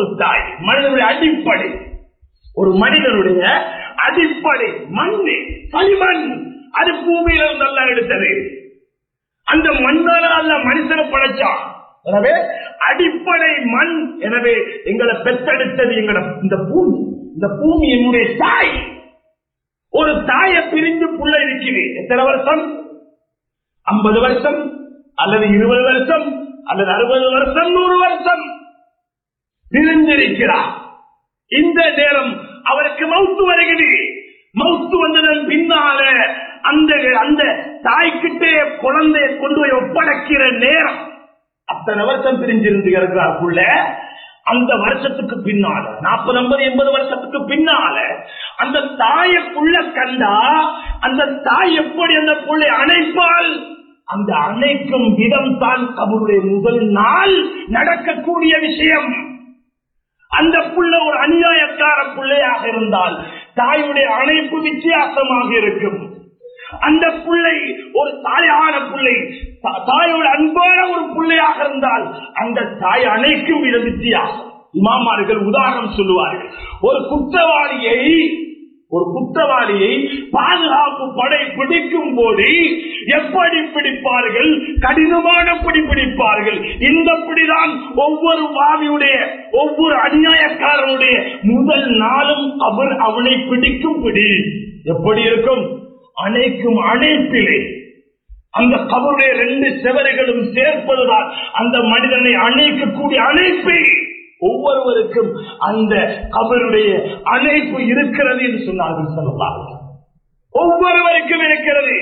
ஒரு தாய் மனிதனுடைய அடிப்படை ஒரு மனிதனுடைய அடிப்படை மண்ணு களிமண் அது பூமியில நல்லா எடுத்தது அந்த மண்ணால அல்ல மனுஷனை படைச்சான் எனவே அடிப்படை மண் எனவே எங்களை பெற்றெடுத்தது எங்களோட இந்த பூமி இந்த பூமி என்னுடைய தாய் ஒரு தாயை பிரிந்து புள்ள இருக்குது எத்தனை வருஷம் ஐம்பது வருஷம் அல்லது இருபது வருஷம் அல்லது அறுபது வருஷம் நூறு வருஷம் பிரிந்திருக்கிறார் இந்த நேரம் அவருக்கு மவுத்து வருகிறது மவுத்து வந்ததன் பின்னால அந்த அந்த தாய்கிட்டே குழந்தையை கொண்டு போய் ஒப்படைக்கிற நேரம் அத்தனை வருஷம் பிரிஞ்சிருந்து இருக்கிறாருக்குள்ள அந்த வருஷத்துக்கு பின்னால நாற்பது ஐம்பது எண்பது வருஷத்துக்கு பின்னால அந்த தாயக்குள்ள கண்டா அந்த தாய் எப்படி அந்த புள்ளை அணைப்பால் அந்த அணைக்கும் விதம் தான் கபருடைய முதல் நாள் நடக்கக்கூடிய விஷயம் அந்த புள்ள ஒரு அநியாயக்கார பிள்ளையாக இருந்தால் தாயுடைய அணைப்பு வித்தியாசமாக இருக்கும் அந்த பிள்ளை ஒரு தாயான பிள்ளை தா- தாயோட அன்பான ஒரு பிள்ளையாக இருந்தால் அந்த தாய் அணைக்கும் வித வித்தியாசம் இமாமார்கள் உதாரணம் சொல்லுவார்கள் ஒரு குற்றவாளியை ஒரு குற்றவாளியை பாதுகாப்பு படை பிடிக்கும் போது எப்படி பிடிப்பார்கள் கடினமான பிடி பிடிப்பார்கள் இந்த பிடிதான் ஒவ்வொரு வாவியுடைய ஒவ்வொரு அநியாயக்காரனுடைய முதல் நாளும் அவர் அவனை பிடிக்கும் பிடி எப்படி இருக்கும் அணைக்கும் அணைப்பிலே அந்த கபருடைய ரெண்டு செவறுகளும் சேர்ப்பதுதான் அந்த மனிதனை அணைக்கக்கூடிய அணைப்பை ஒவ்வொருவருக்கும் அந்த கபருடைய அணைப்பு இருக்கிறது என்று சொன்னார்கள் சொல்லலாம் ஒவ்வொருவருக்கும் இருக்கிறது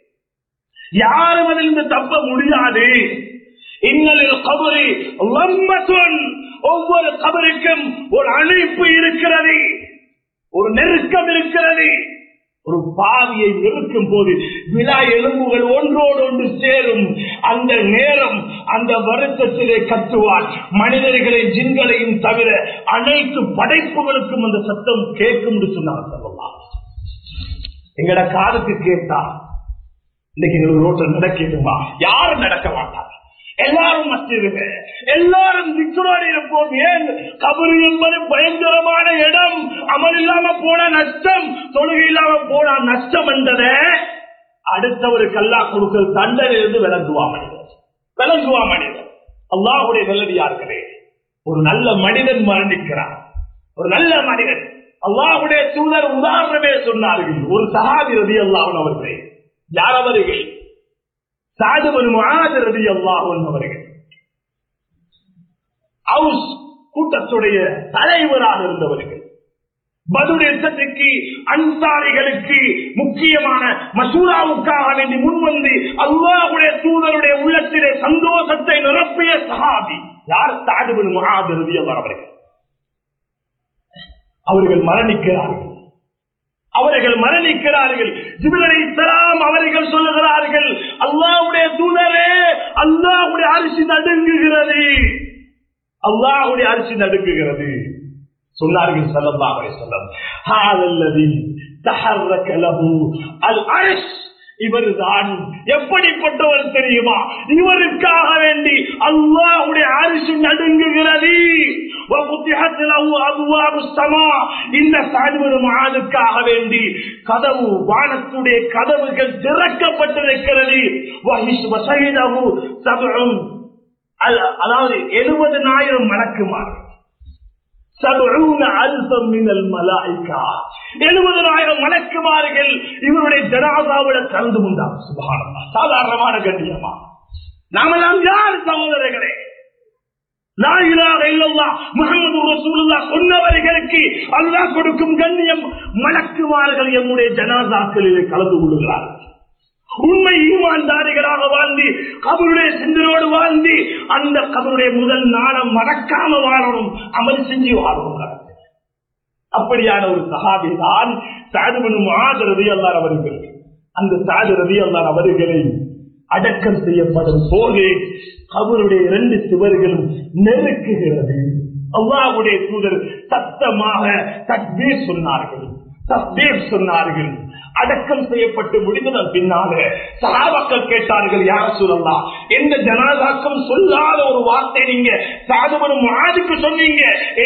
யாரும் அதிலிருந்து தப்ப முடியாது இன்னலில் கபரி லம்மத்துன் ஒவ்வொரு கபருக்கும் ஒரு அணைப்பு இருக்கிறது ஒரு நெருக்கம் இருக்கிறது ஒரு பாவியை நெருக்கும் போது விழா எலும்புகள் ஒன்றோடு ஒன்று சேரும் அந்த நேரம் அந்த வருத்தத்திலே கத்துவார் மனிதர்களை ஜின்களையும் தவிர அனைத்து படைப்புகளுக்கும் அந்த சத்தம் கேட்கும் என்று சொன்னார் சொல்லலாம் எங்கட காதுக்கு கேட்டா இன்னைக்கு எங்களுக்கு ரோட்டில் நடக்கணுமா யாரும் நடக்க மாட்டாங்க எல்லாரும் மஸ்ஜிதுங்க எல்லாரும் திக்குறோடு இருப்போம் ஏன் கபரு என்பது பயங்கரமான இடம் அமல் இல்லாம போன நஷ்டம் தொழுகை இல்லாம போன நஷ்டம் என்றதை அடுத்தவருக்கு அல்லா கொடுக்கிற தண்டனிலிருந்து விளங்குவா மனிதர் விளங்குவா மனிதர் அல்லாஹுடைய நல்லடியார்களே ஒரு நல்ல மனிதன் மரணிக்கிறார் ஒரு நல்ல மனிதன் அல்லாஹுடைய தூதர் உதாரணமே சொன்னார்கள் ஒரு சகாதி ரதி அல்லாஹன் அவர்களே யார் அவர்கள் சாதுபன் முகாது ரதி அல்லாஹன் அவர்கள் ஹவுஸ் கூட்டத்துடைய தலைவராக இருந்தவர்கள் பதுரேசத்துக்கு அன்சாரிகளுக்கு முக்கியமான மசூராவுக்காக வேண்டி முன்வந்து அல்லாஹுடைய தூதருடைய உள்ளத்திலே சந்தோஷத்தை நிரப்பிய சஹாபி யார் சாதுபன் முகாது ரதி அல்லாஹ் அவர்கள் அவர்கள் மரணிக்கிறார்கள் அவர்கள் மரணிக்கிறார்கள் ஜிபிலனை தராம் அவர்கள் சொல்லுகிறார்கள் அல்லாவுடைய தூதரே அல்லாவுடைய அரிசி நடுங்குகிறது அல்லாஹுடைய அரிசி நடுங்குகிறது சொன்னார்கள் சல்லல்லாஹு அலைஹி வஸல்லம் ஹாதல்லதி தஹர்ரக லஹு அல் அர்ஷ் இவர்தான் எப்படிப்பட்டவர் தெரியுமா இவருக்காக வேண்டி அல்லாஹ்வுடைய அரிசி நடுங்குகிறது وفتحت له أبواب السماء இந்த சாதுவரு மகாதுக்காக வேண்டி கதவு வானத்துடைய கதவுகள் திறக்கப்பட்டிருக்கிறது வஹிஷ் வசைதஹு சபும் அல்- அதாவது எழுபதனாயிரம் மலக்குமார்கள் எழுபதனாயிரம் மலக்குமார்கள் இவருடைய ஜனாதாவோட கலந்து கொண்டார் சுபானமா சாதாரணமான கண்ணியமா நாமெல்லாம் யார் சகோதரர்களே லாயிலாக இல்லல்லா முகமது ரசூலுல்லா சொன்னவர்களுக்கு அல்லாஹ் கொடுக்கும் கண்ணியம் மலக்குமார்கள் எம்முடைய ஜனாதாக்களிலே கலந்து கொள்கிறார்கள் உண்மை ஈமான்தாரிகளாக வாழ்ந்து கபருடைய சிந்தனோடு வாழ்ந்து அந்த கபருடைய முதல் நாளம் மறக்காம வாழணும் அமல் செஞ்சு வாழணும் அப்படியான ஒரு சகாபி தான் சாதுபனும் ஆதரதி அல்லார் அவர்கள் அந்த சாது ரதி அல்லார் அவர்களை அடக்கம் செய்யப்படும் போது அவருடைய இரண்டு சுவர்களும் நெருக்குகிறது அல்லாவுடைய தூதர் சத்தமாக தக்பீர் சொன்னார்கள் தக்பீர் சொன்னார்கள் அடக்கம் செய்யப்பட்டு முடிந்ததன் பின்னால சகாபாக்கள் கேட்டார்கள் யார சொல்லலாம் எந்த ஜனாதாக்கம் சொல்லாத ஒரு வார்த்தை நீங்க சாதுபடும் ஆதுக்கு சொன்னீங்க